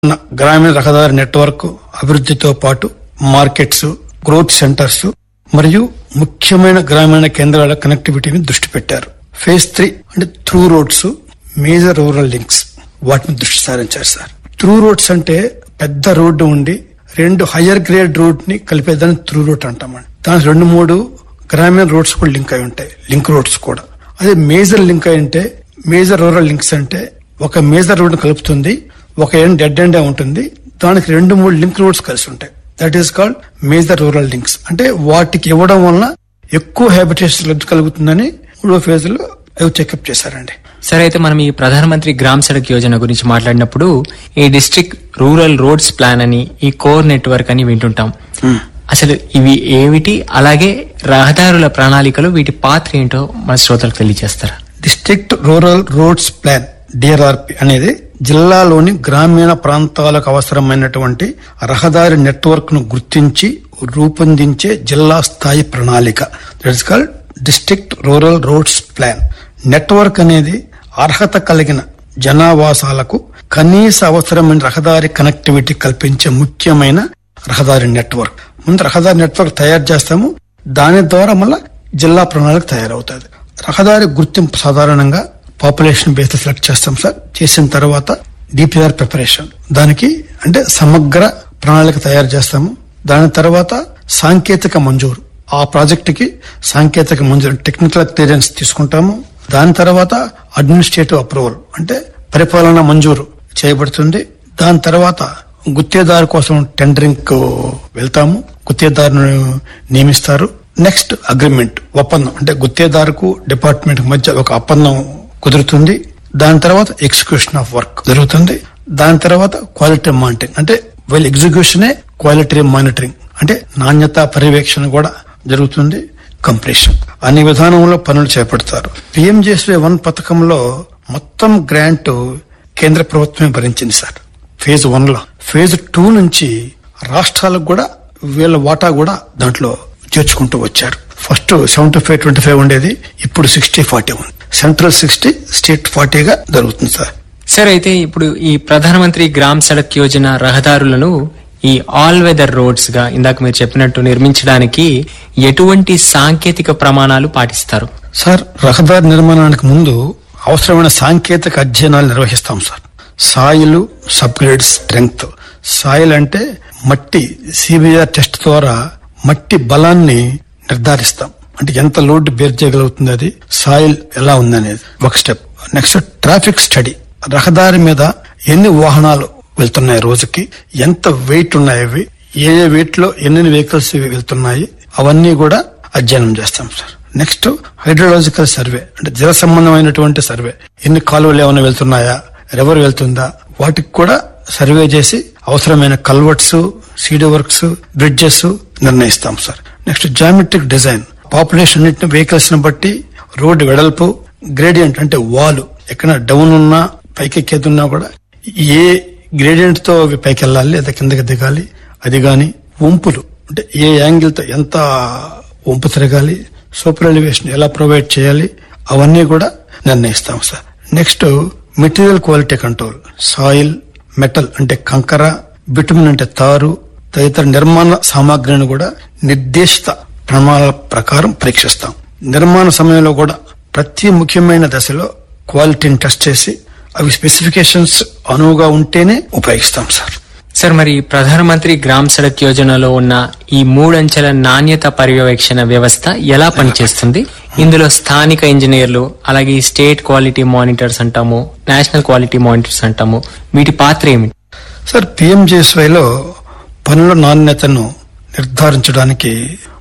ఉన్న గ్రామీణ రహదారి నెట్వర్క్ అభివృద్ధితో పాటు మార్కెట్స్ గ్రోత్ సెంటర్స్ మరియు ముఖ్యమైన గ్రామీణ కేంద్రాల కనెక్టివిటీని దృష్టి పెట్టారు ఫేజ్ త్రీ అంటే through roads major rural links వాటిని దృష్టి సారించారు సార్ త్రూ రోడ్స్ అంటే పెద్ద రోడ్డు ఉండి రెండు హయ్యర్ గ్రేడ్ రోడ్ ని కలిపేదాన్ని త్రూ రోడ్ అంటామండి దానికి రెండు మూడు గ్రామీణ రోడ్స్ కూడా లింక్ అయి ఉంటాయి లింక్ రోడ్స్ కూడా అదే మేజర్ లింక్ అయి ఉంటే మేజర్ రూరల్ లింక్స్ అంటే ఒక మేజర్ రోడ్ కలుపుతుంది ఒక ఎండ్ డెడ్ ఎండ్ ఉంటుంది దానికి రెండు మూడు లింక్ రోడ్స్ కలిసి ఉంటాయి that is called major rural links అంటే వాటికి ఇవ్వడం వలన ఎక్కువ హ్యాబిటేషన్ లబ్ధి కలుగుతుందని మూడో ఫేజ్ లో అవి చెకప్ చేశారండి సరే అయితే మనం ఈ ప్రధానమంత్రి గ్రామ్ సడక్ యోజన గురించి మాట్లాడినప్పుడు ఈ డిస్ట్రిక్ట్ రూరల్ రోడ్స్ ప్లాన్ అని ఈ కోర్ నెట్వర్క్ అని వింటుంటాం అసలు ఇవి ఏమిటి అలాగే రహదారుల ప్రణాళికలు వీటి పాత్ర ఏంటో మన శ్రోతలకు తెలియజేస్తారా district rural roads plan DRRP అనేది జిల్లాలోని గ్రామీణ ప్రాంతాలకు అవసరమైనటువంటి రహదారి నెట్వర్క్ ను గుర్తించి రూపొందించే జిల్లా స్థాయి ప్రణాళిక that's called district rural roads plan network అనేది అర్హత కలిగిన జనావాసాలకు కనీస అవసరమైన రహదారి కనెక్టివిటీ కల్పించే ముఖ్యమైన రహదారి నెట్వర్క్ ముందు రహదారి నెట్వర్క్ తయారు చేస్తాము దాని ద్వారా మళ్ళా జిల్లా ప్రణాళిక తయారవుతుంది రహదారి గుర్తింపు సాధారణంగా పాపులేషన్ బేస్ సెలెక్ట్ చేస్తాం సార్ చేసిన తర్వాత డిపిఆర్ ప్రిపరేషన్ దానికి అంటే సమగ్ర ప్రణాళిక తయారు చేస్తాము దాని తర్వాత సాంకేతిక మంజూరు ఆ ప్రాజెక్టుకి సాంకేతిక మంజూరు టెక్నికల్ క్లియరెన్స్ తీసుకుంటాము దాని తర్వాత అడ్మినిస్ట్రేటివ్ అప్రూవల్ అంటే పరిపాలన మంజూరు చేయబడుతుంది దాని తర్వాత గుత్తేదారు కోసం టెండరింగ్ కు వెళ్తాము గుత్తేదారును నియమిస్తారు నెక్స్ట్ అగ్రిమెంట్ ఒప్పందం అంటే గుత్తేదారుకు డిపార్ట్మెంట్ మధ్య ఒక ఒప్పందం కుదురుతుంది దాని తర్వాత ఎగ్జిక్యూషన్ ఆఫ్ వర్క్ జరుగుతుంది దాని తర్వాత క్వాలిటీ మానిటరింగ్ అంటే వీళ్ళ ఎగ్జిక్యూషనే క్వాలిటీ మానిటరింగ్ అంటే నాణ్యత పర్యవేక్షణ కూడా జరుగుతుంది కంప్లీషన్ అన్ని విధానంలో పనులు చేపడతారు పిఎంజేఎస్వై వన్ పథకంలో మొత్తం గ్రాంట్ కేంద్ర ప్రభుత్వమే భరించింది సార్ ఫేజ్ వన్ లో ఫేజ్ టూ నుంచి రాష్ట్రాలకు కూడా వీళ్ళ వాటా కూడా దాంట్లో చేర్చుకుంటూ వచ్చారు first seventy five twenty five ఉండేది ఇప్పుడు సిక్స్టీ ఫార్టీ ఉంది సెంట్రల్ సిక్స్టీ స్టేట్ ఫార్టీగా జరుగుతుంది సార్ సరే అయితే ఇప్పుడు ఈ ప్రధానమంత్రి గ్రామ్ సడక్ యోజన రహదారులను ఈ ఆల్ వెదర్ రోడ్స్ గా ఇందాక మీరు చెప్పినట్టు నిర్మించడానికి ఎటువంటి సాంకేతిక ప్రమాణాలు పాటిస్తారు సార్ రహదారి నిర్మాణానికి ముందు అవసరమైన సాంకేతిక అధ్యయనాలు నిర్వహిస్తాం sir soil subgrade strength soil అంటే మట్టి సిబిఆర్ టెస్ట్ ద్వారా మట్టి బలాన్ని నిర్ధారిస్తాం అంటే ఎంత లోడ్ బేర్ చేయగలుగుతుంది అది సాయిల్ ఎలా ఉందనేది ఒక స్టెప్ నెక్స్ట్ ట్రాఫిక్ స్టడీ రహదారి మీద ఎన్ని వాహనాలు వెళ్తున్నాయి రోజుకి ఎంత వెయిట్ ఉన్నాయి అవి ఏ ఏ వెయిట్ లో ఎన్ని వెహికల్స్ వెళ్తున్నాయి అవన్నీ కూడా అధ్యయనం చేస్తాం సార్ నెక్స్ట్ హైడ్రోలాజికల్ సర్వే అంటే జల సంబంధమైనటువంటి సర్వే ఎన్ని కాలువలు ఏమైనా వెళ్తున్నాయా రివర్ వెళ్తుందా వాటికి కూడా సర్వే చేసి అవసరమైన కల్వర్ట్స్ సీడీ వర్క్స్ బ్రిడ్జెస్ నిర్ణయిస్తాం sir next geometric design population అన్నింటిని వెహికల్స్ ని బట్టి రోడ్డు వెడల్పు గ్రేడియంట్ అంటే వాలు ఎక్కడ డౌన్ ఉన్నా పైకి ఎక్కేదున్నా కూడా ఏ గ్రేడియంట్ తో అవి పైకి వెళ్ళాలి లేదా కిందకి దిగాలి అది గాని వంపులు అంటే ఏ యాంగిల్ తో ఎంత వంపు తిరగాలి సూపర్ ఎలివేషన్ ఎలా ప్రొవైడ్ చేయాలి అవన్నీ కూడా నిర్ణయిస్తాం sir next material quality control soil metal అంటే కంకర బిటుమిన్ అంటే తారు తదితర నిర్మాణ సామాగ్రిని కూడా నిర్దేశిత ప్రమాణాల ప్రకారం పరీక్షిస్తాం నిర్మాణ సమయంలో కూడా ప్రతి ముఖ్యమైన దశలో క్వాలిటీని టెస్ట్ చేసి అవి స్పెసిఫికేషన్స్ అనువుగా ఉంటేనే ఉపయోగిస్తాం సార్ సార్ మరి ప్రధానమంత్రి గ్రామ్ సడక్ యోజనలో ఉన్న ఈ మూడంచెల నాణ్యత పర్యవేక్షణ వ్యవస్థ ఎలా పనిచేస్తుంది ఇందులో స్థానిక ఇంజనీర్లు అలాగే ఈ స్టేట్ క్వాలిటీ మానిటర్స్ అంటాము నేషనల్ క్వాలిటీ మానిటర్స్ అంటాము వీటి పాత్ర ఏమిటి సార్ పిఎంజేఎస్వైలో పనుల నాణ్యతను నిర్ధారించడానికి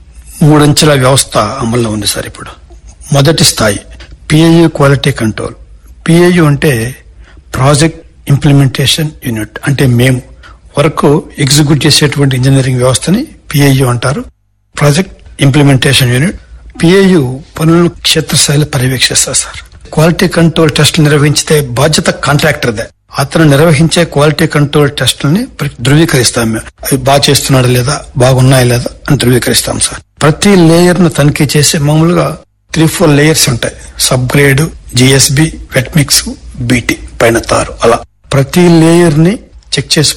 మూడంచెల వ్యవస్థ అమల్లో ఉంది సార్ ఇప్పుడు మొదటి స్థాయి పిఐయు క్వాలిటీ కంట్రోల్ పిఐయు అంటే ప్రాజెక్ట్ ఇంప్లిమెంటేషన్ యూనిట్ అంటే మేము వర్క్ ఎగ్జిక్యూట్ చేసేటువంటి ఇంజనీరింగ్ వ్యవస్థని పిఐయు అంటారు ప్రాజెక్ట్ ఇంప్లిమెంటేషన్ యూనిట్ పిఐయు పనులను క్షేత్రస్థాయిలో పర్యవేక్షిస్తారు సార్ క్వాలిటీ కంట్రోల్ టెస్టులు నిర్వహించితే బాధ్యత కాంట్రాక్టర్దే అతను నిర్వహించే క్వాలిటీ కంట్రోల్ టెస్టులని ధృవీకరిస్తాం మేము అవి బాగా చేస్తున్నాడా లేదా బాగున్నాయా లేదా అని ధృవీకరిస్తాం సార్ ప్రతి లేయర్ ను తనిఖీ చేసి మామూలుగా త్రీ ఫోర్ లేయర్స్ ఉంటాయి subgrade GSB wet mix BT పైన తారు అలా ప్రతి లేయర్ ని చెక్ చేసి